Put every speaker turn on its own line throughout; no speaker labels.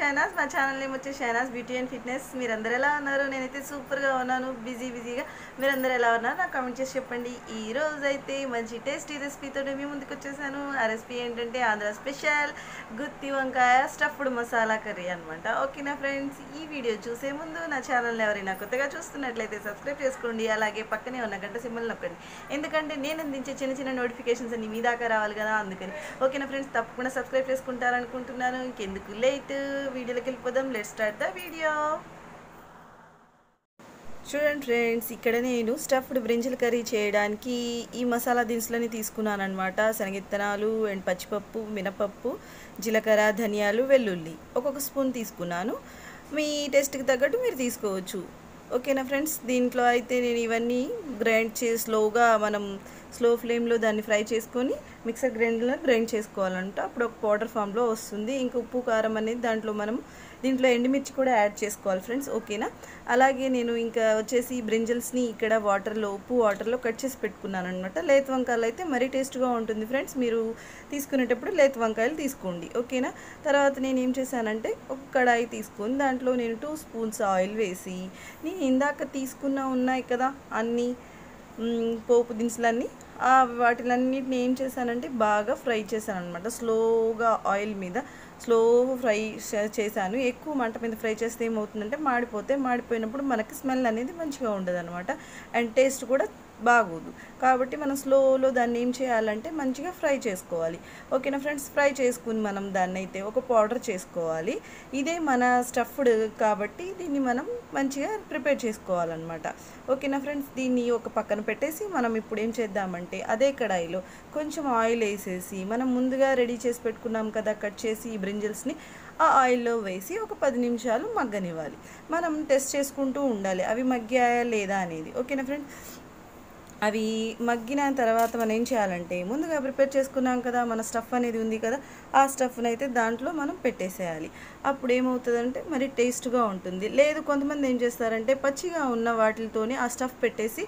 షైనాస్ మా channel name వచ్చి షైనాస్ beauty and fitness మీరందరూ ఎలా ఉన్నారు నేనైతే సూపర్గా ఉన్నాను బిజీ బిజీగా మీరందరూ ఎలా ఉన్నారు నాకు కామెంట్ చేసి చెప్పండి ఈ రోజు అయితే మంచి టేస్టీ రెసిపీతో మీ ముందుకు వచ్చేసాను ఆ రెసిపీ ఏంటంటే ఆంధ్ర స్పెషల్ గుత్తి వంకాయ స్టఫ్డ్ మసాలా కర్రీ అనమాట ఓకేనా ఫ్రెండ్స్ ఈ వీడియో చూసే ముందు నా ఛానల్ ఎవరైనా కొత్తగా చూస్తున్నట్లయితే సబ్స్క్రైబ్ చేసుకోండి అలాగే పక్కనే ఉన్న గంట సింబల్ నొక్కండి ఎందుకంటే నేను అందించే చిన్న చిన్న నోటిఫికేషన్స్ అన్ని మీ దాకా రావాలి కదా అందుకని ఓకేనా ఫ్రెండ్స్ తప్పకుండా సబ్స్క్రైబ్ చేసుకుంటారనుకుంటున్నాను ఇంకెందుకు లేట్ వీడియోలోకి వెళ్ళిపోదాం లెట్ స్టార్ట్ ద వీడియో చూడండి ఫ్రెండ్స్ ఇక్కడ నేను స్టఫ్డ్ బ్రింజల్ కర్రీ చేయడానికి ఈ మసాలా దినుసులని తీసుకున్నాను అనమాట శనగిత్తనాలు అండ్ పచ్చిపప్పు మినపప్పు జీలకర్ర ధనియాలు వెల్లుల్లి ఒక్కొక్క స్పూన్ తీసుకున్నాను మీ టేస్ట్కి తగ్గట్టు మీరు తీసుకోవచ్చు ఓకేనా ఫ్రెండ్స్ దీంట్లో అయితే నేను ఇవన్నీ గ్రైండ్ చేసి స్లోగా మనం స్లో ఫ్లేమ్లో దాన్ని ఫ్రై చేసుకొని మిక్సర్ గ్రైండర్లో గ్రైండ్ చేసుకోవాలంట అప్పుడు ఒక పౌడర్ ఫామ్లో వస్తుంది ఇంకా ఉప్పు కారం అనేది దాంట్లో మనం దీంట్లో ఎండుమిర్చి కూడా యాడ్ చేసుకోవాలి ఫ్రెండ్స్ ఓకేనా అలాగే నేను ఇంకా వచ్చేసి బ్రింజల్స్ని ఇక్కడ వాటర్లో ఉప్పు వాటర్లో కట్ చేసి పెట్టుకున్నాను అనమాట లేత వంకాయలు అయితే మరీ టేస్ట్గా ఉంటుంది ఫ్రెండ్స్ మీరు తీసుకునేటప్పుడు లేత వంకాయలు తీసుకోండి ఓకేనా తర్వాత నేను ఏం చేశానంటే ఒక కడాయి తీసుకొని దాంట్లో నేను టూ స్పూన్స్ ఆయిల్ వేసి నేను ఇందాక తీసుకున్న ఉన్నాయి కదా అన్నీ మ్, పోపు దినుసులన్నీ ఆ వాటిలన్నిటిని ఏం చేశానంటే బాగా ఫ్రై చేశాను అనమాట స్లోగా ఆయిల్ మీద స్లో ఫ్రై చే- చేశాను ఎక్కువ మంట మీద ఫ్రై చేస్తే ఏమవుతుందంటే మాడిపోతే మాడిపోయినప్పుడు మనకి స్మెల్ అనేది మంచిగా ఉండదు అనమాట అండ్ టేస్ట్ కూడా బాగోదు కాబట్టి మనం స్లోలో దాన్ని ఏం చేయాలంటే మంచిగా ఫ్రై చేసుకోవాలి ఓకేనా ఫ్రెండ్స్ ఫ్రై చేసుకుని మనం దాన్ని అయితే ఒక పౌడర్ చేసుకోవాలి ఇదే మన స్టఫ్డ్ కాబట్టి దీన్ని మనం మంచిగా ప్రిపేర్ చేసుకోవాలన్నమాట ఓకేనా ఫ్రెండ్స్ దీన్ని ఒక పక్కన పెట్టేసి మనం ఇప్పుడు ఏం చేద్దామంటే అదే కడాయిలో కొంచెం ఆయిల్ వేసేసి మనం ముందుగా రెడీ చేసి పెట్టుకున్నాం కదా కట్ చేసి ఈ బ్రింజల్స్ని ఆ ఆయిల్లో వేసి ఒక పది నిమిషాలు మగ్గనివ్వాలి మనం టెస్ట్ చేసుకుంటూ ఉండాలి అవి మగ్గాయా లేదా అనేది ఓకేనా ఫ్రెండ్స్ అవి మగ్గిన తర్వాత మనం ఏం చేయాలంటే ముందుగా ప్రిపేర్ చేసుకున్నాం కదా మన స్టఫ్ అనేది ఉంది కదా ఆ స్టఫ్ని అయితే దాంట్లో మనం పెట్టేసేయాలి అప్పుడు ఏమవుతుందంటే మరి టేస్ట్గా ఉంటుంది లేదు కొంతమంది ఏం చేస్తారంటే పచ్చిగా ఉన్న వాటితోనే ఆ స్టఫ్ పెట్టేసి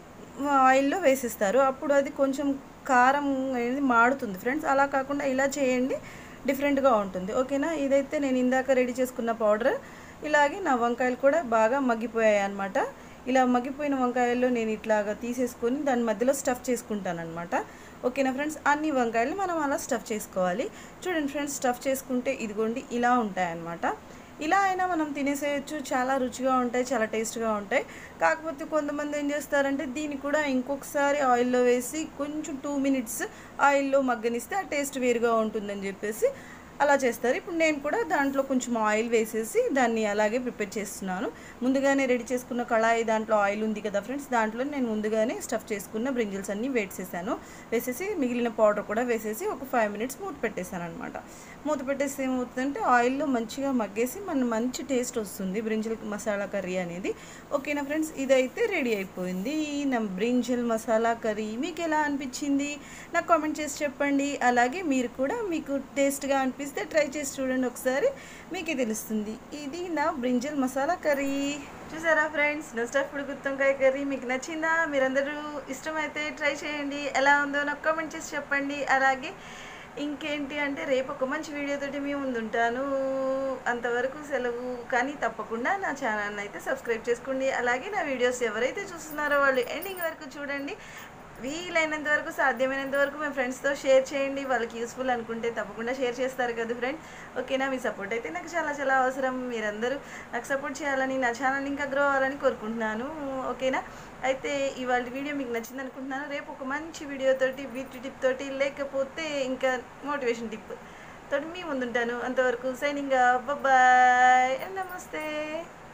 ఆయిల్లో వేసిస్తారు అప్పుడు అది కొంచెం కారం అనేది మాడుతుంది ఫ్రెండ్స్ అలా కాకుండా ఇలా చేయండి డిఫరెంట్గా ఉంటుంది ఓకేనా ఇదైతే నేను ఇందాక రెడీ చేసుకున్న పౌడర్ ఇలాగే నా వంకాయలు కూడా బాగా మగ్గిపోయాయి అనమాట ఇలా మగ్గిపోయిన వంకాయల్లో నేను ఇట్లాగా తీసేసుకొని దాని మధ్యలో స్టఫ్ చేసుకుంటాను అనమాట ఓకేనా ఫ్రెండ్స్ అన్ని వంకాయలు మనం అలా స్టఫ్ చేసుకోవాలి చూడండి ఫ్రెండ్స్ స్టఫ్ చేసుకుంటే ఇదిగోండి ఇలా ఉంటాయన్నమాట ఇలా అయినా మనం తినేసేయచ్చు చాలా రుచిగా ఉంటాయి చాలా టేస్ట్గా ఉంటాయి కాకపోతే కొంతమంది ఏం చేస్తారంటే దీన్ని కూడా ఇంకొకసారి ఆయిల్లో వేసి కొంచెం టూ మినిట్స్ ఆయిల్లో మగ్గనిస్తే ఆ టేస్ట్ వేరుగా ఉంటుందని చెప్పేసి అలా చేస్తారు ఇప్పుడు నేను కూడా దాంట్లో కొంచెం ఆయిల్ వేసేసి దాన్ని అలాగే ప్రిపేర్ చేస్తున్నాను ముందుగానే రెడీ చేసుకున్న కళాయి దాంట్లో ఆయిల్ ఉంది కదా ఫ్రెండ్స్ దాంట్లో నేను ముందుగానే స్టఫ్ చేసుకున్న బ్రింజల్స్ అన్నీ వేసేసాను వేసేసి మిగిలిన పౌడర్ కూడా వేసేసి ఒక ఫైవ్ మినిట్స్ మూత పెట్టేశాను అనమాట మూత పెట్టేసి ఏమవుతుందంటే ఆయిల్లో మంచిగా మగ్గేసి మన మంచి టేస్ట్ వస్తుంది బ్రింజల్ మసాలా కర్రీ అనేది ఓకేనా ఫ్రెండ్స్ ఇదైతే రెడీ అయిపోయింది నా బ్రింజల్ మసాలా కర్రీ మీకు ఎలా అనిపించింది నాకు కామెంట్ చేసి చెప్పండి అలాగే మీరు కూడా మీకు టేస్ట్గా అనిపిస్తే ట్రై చేసి చూడండి ఒకసారి మీకే తెలుస్తుంది ఇది నా బ్రింజల్ మసాలా కర్రీ చూసారా ఫ్రెండ్స్ నా స్టఫ్డ్ గుత్తొంకాయ కర్రీ మీకు నచ్చిందా మీరందరూ ఇష్టమైతే ట్రై చేయండి ఎలా ఉందో నాకు కామెంట్ చేసి చెప్పండి అలాగే ఇంకేంటి అంటే రేపు ఒక మంచి వీడియోతోటి మీ ముందు ఉంటాను అంతవరకు సెలవు కానీ తప్పకుండా నా ఛానల్ అయితే సబ్స్క్రైబ్ చేసుకోండి అలాగే నా వీడియోస్ ఎవరైతే చూస్తున్నారో వాళ్ళు ఎండింగ్ వరకు చూడండి వీలైనంత వరకు సాధ్యమైనంత వరకు మీ ఫ్రెండ్స్తో షేర్ చేయండి వాళ్ళకి యూస్ఫుల్ అనుకుంటే తప్పకుండా షేర్ చేస్తారు కదా ఫ్రెండ్ ఓకేనా మీ సపోర్ట్ అయితే నాకు చాలా చాలా అవసరం మీరందరూ నాకు సపోర్ట్ చేయాలని నా ఛానల్ ఇంకా గ్రో అవ్వాలని కోరుకుంటున్నాను ఓకేనా అయితే ఇవాళ వీడియో మీకు నచ్చింది అనుకుంటున్నాను రేపు ఒక మంచి వీడియోతోటి బ్యూటీ టిప్ తోటి లేకపోతే ఇంకా మోటివేషన్ టిప్ తోటి మీ ముందుంటాను అంతవరకు సైనింగ్ బాయ్ నమస్తే